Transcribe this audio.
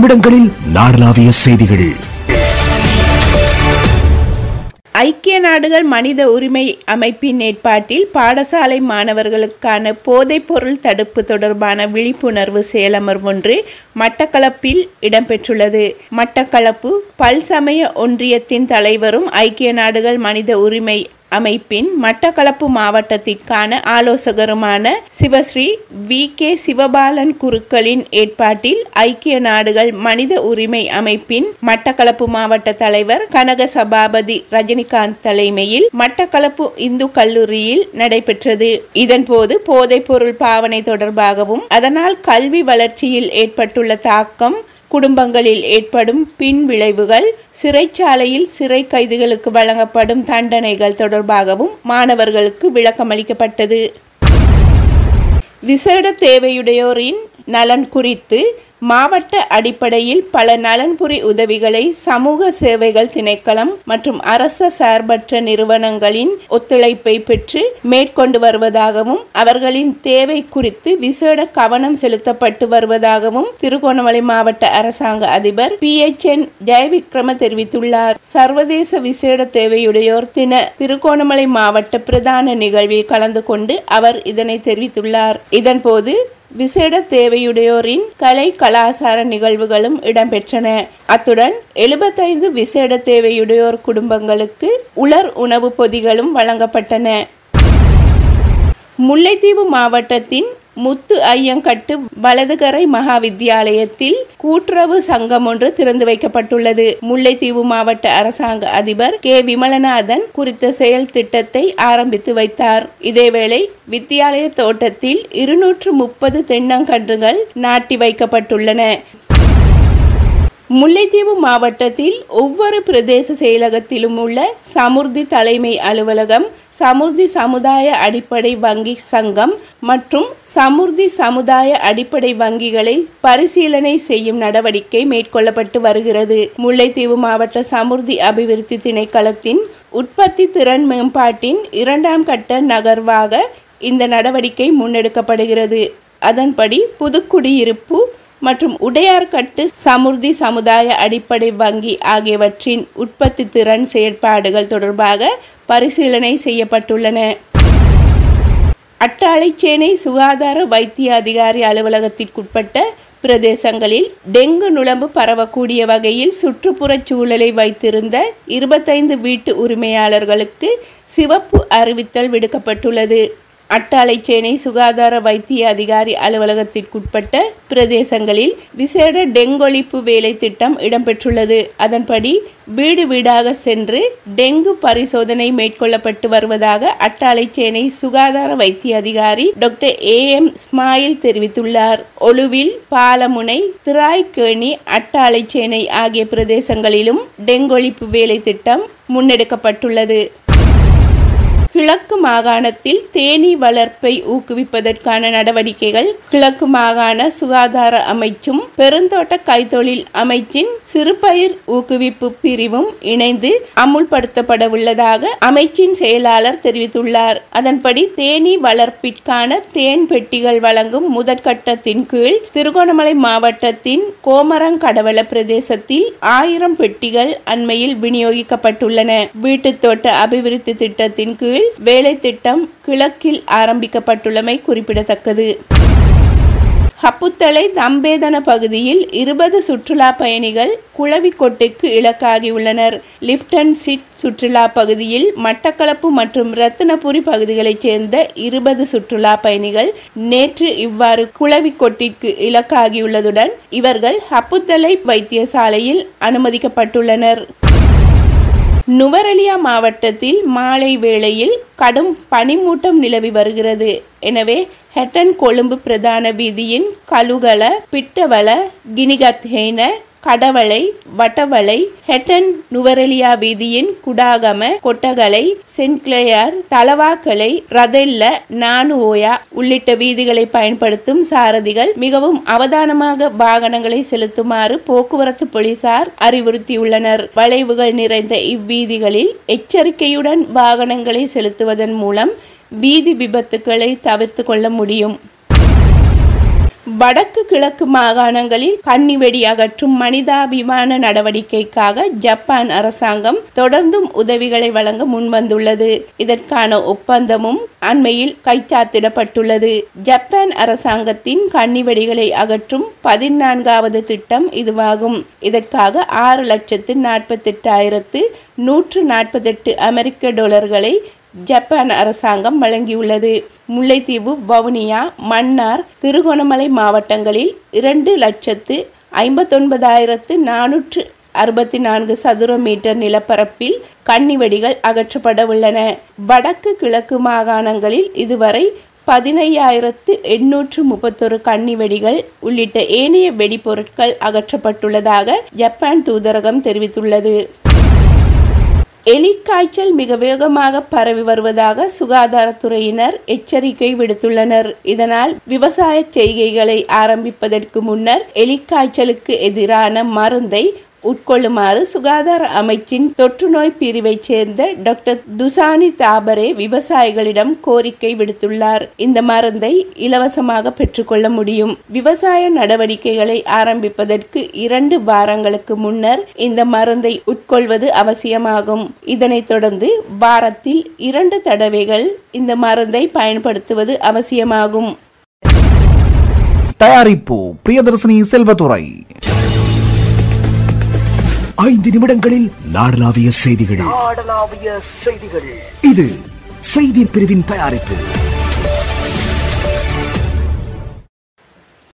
நிமிடங்களில் நாடளாவிய செய்திகள் ஐக்கிய நாடுகள் மனித உரிமை அமைப்பின் ஏற்பாட்டில் பாடசாலை மாணவர்களுக்கான போதைப்பொருள் தடுப்பு தொடர்பான விழிப்புணர்வு செயலமர்வு ஒன்று மட்டக்களப்பில் இடம்பெற்றுள்ளது மட்டக்களப்பு பல்சமய ஒன்றியத்தின் தலைவரும் ஐக்கிய நாடுகள் மனித உரிமை அமைப்பின் மட்டக்களப்பு மாவட்டத்திற்கான ஆலோசகருமான சிவஸ்ரீ வி கே சிவபாலன் குருக்களின் ஏற்பாட்டில் ஐக்கிய நாடுகள் மனித உரிமை அமைப்பின் மட்டக்களப்பு மாவட்ட தலைவர் கனக சபாபதி ரஜினிகாந்த் தலைமையில் மட்டக்களப்பு இந்து கல்லூரியில் நடைபெற்றது இதன்போது போதைப்பொருள் பாவனை தொடர்பாகவும் அதனால் கல்வி வளர்ச்சியில் ஏற்பட்டுள்ள தாக்கம் குடும்பங்களில் ஏற்படும் பின் விளைவுகள் சிறைச்சாலையில் சிறை கைதிகளுக்கு வழங்கப்படும் தண்டனைகள் தொடர்பாகவும் மாணவர்களுக்கு விளக்கமளிக்கப்பட்டது விசேட தேவையுடையோரின் நலன் குறித்து மாவட்ட அடிப்படையில் பல நலன்புரி உதவிகளை சமூக சேவைகள் திணைக்களம் மற்றும் அரச சார்பற்ற நிறுவனங்களின் ஒத்துழைப்பை பெற்று மேற்கொண்டு வருவதாகவும் அவர்களின் தேவை குறித்து விசேட கவனம் செலுத்தப்பட்டு வருவதாகவும் திருகோணமலை மாவட்ட அரசாங்க அதிபர் பி எச் என் ஜெயவிக்ரம தெரிவித்துள்ளார் சர்வதேச விசேட தேவையுடையோர் தின திருகோணமலை மாவட்ட பிரதான நிகழ்வில் கலந்து கொண்டு அவர் இதனை தெரிவித்துள்ளார் இதன்போது விசேட தேவையுடையோரின் கலை கலாசார நிகழ்வுகளும் இடம்பெற்றன அத்துடன் எழுபத்தைந்து விசேட தேவையுடையோர் குடும்பங்களுக்கு உலர் உணவு பொதிகளும் வழங்கப்பட்டன முல்லைத்தீவு மாவட்டத்தின் முத்து ஐயங்கட்டு வலதுகரை மகா வித்தியாலயத்தில் கூட்டுறவு சங்கம் ஒன்று திறந்து வைக்கப்பட்டுள்ளது முல்லைத்தீவு மாவட்ட அரசாங்க அதிபர் கே விமலநாதன் குறித்த செயல் திட்டத்தை ஆரம்பித்து வைத்தார் இதேவேளை வித்தியாலய தோட்டத்தில் இருநூற்று முப்பது தென்னங்கன்றுகள் நாட்டி வைக்கப்பட்டுள்ளன முல்லைத்தீவு மாவட்டத்தில் ஒவ்வொரு பிரதேச செயலகத்திலும் உள்ள சமுர்தி தலைமை அலுவலகம் சமுர்தி சமுதாய அடிப்படை வங்கி சங்கம் மற்றும் சமுர்தி சமுதாய அடிப்படை வங்கிகளை பரிசீலனை செய்யும் நடவடிக்கை மேற்கொள்ளப்பட்டு வருகிறது முல்லைத்தீவு மாவட்ட சமுர்தி அபிவிருத்தி திணைக்களத்தின் உற்பத்தி திறன் மேம்பாட்டின் இரண்டாம் கட்ட நகர்வாக இந்த நடவடிக்கை முன்னெடுக்கப்படுகிறது அதன்படி புதுக்குடியிருப்பு மற்றும் உடையார்கட்டு சமுர்தி சமுதாய அடிப்படை வங்கி ஆகியவற்றின் உற்பத்தி திறன் செயற்பாடுகள் தொடர்பாக பரிசீலனை செய்யப்பட்டுள்ளன அட்டாளைச்சேனை சுகாதார வைத்திய அதிகாரி அலுவலகத்திற்குட்பட்ட பிரதேசங்களில் டெங்கு நுளம்பு பரவக்கூடிய வகையில் சுற்றுப்புறச் சூழலை வைத்திருந்த இருபத்தைந்து வீட்டு உரிமையாளர்களுக்கு சிவப்பு அறிவித்தல் விடுக்கப்பட்டுள்ளது அட்டாளைச்சேனை சுகாதார வைத்திய அதிகாரி அலுவலகத்திற்குட்பட்ட பிரதேசங்களில் விசேட டெங்கொழிப்பு வேலை திட்டம் இடம்பெற்றுள்ளது அதன்படி வீடு வீடாக சென்று டெங்கு பரிசோதனை மேற்கொள்ளப்பட்டு வருவதாக அட்டாளைச்சேனை சுகாதார வைத்திய அதிகாரி டாக்டர் ஏ எம் ஸ்மாயில் தெரிவித்துள்ளார் ஒலுவில் பாலமுனை திராய்கேணி அட்டாளைச்சேனை ஆகிய பிரதேசங்களிலும் டெங்கொழிப்பு வேலை திட்டம் முன்னெடுக்கப்பட்டுள்ளது கிழக்கு மாகாணத்தில் தேனீ வளர்ப்பை ஊக்குவிப்பதற்கான நடவடிக்கைகள் கிழக்கு மாகாண சுகாதார அமைச்சும் பெருந்தோட்ட கைத்தொழில் அமைச்சின் சிறுபயிர் ஊக்குவிப்பு பிரிவும் இணைந்து அமுல்படுத்தப்பட உள்ளதாக அமைச்சின் செயலாளர் தெரிவித்துள்ளார் அதன்படி தேனீ வளர்ப்பிற்கான தேன் பெட்டிகள் வழங்கும் முதற்கட்டத்தின் கீழ் திருகோணமலை மாவட்டத்தின் கோமரங்கடவள பிரதேசத்தில் ஆயிரம் பெட்டிகள் அண்மையில் விநியோகிக்கப்பட்டுள்ளன வீட்டுத் தோட்ட அபிவிருத்தி திட்டத்தின் கீழ் வேலை திட்டம் கிழக்கில் ஆரம்பிக்கப்பட்டுள்ளமை குறிப்பிடத்தக்கது ஹப்புத்தளை தம்பேதன பகுதியில் இருபது சுற்றுலா பயணிகள் குளவிக்கொட்டைக்கு இலக்காகியுள்ளனர் லிப்டன் சிட் சுற்றுலா பகுதியில் மட்டக்களப்பு மற்றும் ரத்தினபுரி பகுதிகளைச் சேர்ந்த இருபது சுற்றுலா பயணிகள் நேற்று இவ்வாறு குளவிக்கொட்டிற்கு இலக்காகியுள்ளதுடன் இவர்கள் ஹப்புத்தளை வைத்தியசாலையில் அனுமதிக்கப்பட்டுள்ளனர் நுவரெலியா மாவட்டத்தில் மாலை வேளையில் கடும் பனிமூட்டம் நிலவி வருகிறது எனவே ஹெட்டன் கொழும்பு பிரதான வீதியின் கலுகல பிட்டவல கினிகத்ஹேன கடவளை வட்டவளை ஹெட்டன் நுவரெலியா வீதியின் குடாகம கொட்டகலை சென்க்ளேயர் தலவாக்கலை ரதெல்ல நானுஓயா உள்ளிட்ட வீதிகளை பயன்படுத்தும் சாரதிகள் மிகவும் அவதானமாக வாகனங்களை செலுத்துமாறு போக்குவரத்து போலீசார் அறிவுறுத்தியுள்ளனர் வளைவுகள் நிறைந்த இவ்வீதிகளில் எச்சரிக்கையுடன் வாகனங்களை செலுத்துவதன் மூலம் வீதி விபத்துக்களை தவிர்த்து கொள்ள முடியும் வடக்கு கிழக்கு மாகாணங்களில் கன்னிவெடி அகற்றும் மனிதாபிமான நடவடிக்கைக்காக ஜப்பான் அரசாங்கம் தொடர்ந்தும் உதவிகளை வழங்க முன்வந்துள்ளது இதற்கான ஒப்பந்தமும் அண்மையில் கைச்சாத்திடப்பட்டுள்ளது ஜப்பான் அரசாங்கத்தின் கன்னிவெடிகளை அகற்றும் பதினான்காவது திட்டம் இதுவாகும் இதற்காக ஆறு லட்சத்து நாற்பத்தெட்டாயிரத்து நூற்று நாற்பத்தெட்டு அமெரிக்க டாலர்களை ஜப்பான் அரசாங்கம் வழங்கியுள்ளது முல்லைத்தீவு வவுனியா மன்னார் திருகோணமலை மாவட்டங்களில் இரண்டு லட்சத்து ஐம்பத்தொன்பதாயிரத்து நானூற்று அறுபத்தி நான்கு சதுர மீட்டர் நிலப்பரப்பில் கன்னிவெடிகள் அகற்றப்பட உள்ளன வடக்கு கிழக்கு மாகாணங்களில் இதுவரை பதினையாயிரத்து எண்ணூற்று முப்பத்தொரு கன்னி வெடிகள் உள்ளிட்ட ஏனைய வெடிப்பொருட்கள் அகற்றப்பட்டுள்ளதாக ஜப்பான் தூதரகம் தெரிவித்துள்ளது எலிக்காய்ச்சல் மிக வேகமாக பரவி வருவதாக சுகாதாரத்துறையினர் எச்சரிக்கை விடுத்துள்ளனர் இதனால் விவசாய செய்கைகளை ஆரம்பிப்பதற்கு முன்னர் எலிக்காய்ச்சலுக்கு எதிரான மருந்தை உட்கொள்ளுமாறு சுகாதார அமைச்சின் தொற்றுநோய் பிரிவைச் சேர்ந்த டாக்டர் துசானி தாபரே விவசாயிகளிடம் கோரிக்கை விடுத்துள்ளார் இந்த மருந்தை இலவசமாக பெற்றுக்கொள்ள முடியும் விவசாய நடவடிக்கைகளை ஆரம்பிப்பதற்கு இரண்டு வாரங்களுக்கு முன்னர் இந்த மருந்தை உட்கொள்வது அவசியமாகும் இதனைத் தொடர்ந்து வாரத்தில் இரண்டு தடவைகள் இந்த மருந்தை பயன்படுத்துவது அவசியமாகும் தயாரிப்பு பிரியதர்சினி செல்வதுரை ஐந்து நிமிடங்களில் நாடளாவிய செய்திகள் இது செய்தி பிரிவின் தயாரிப்பு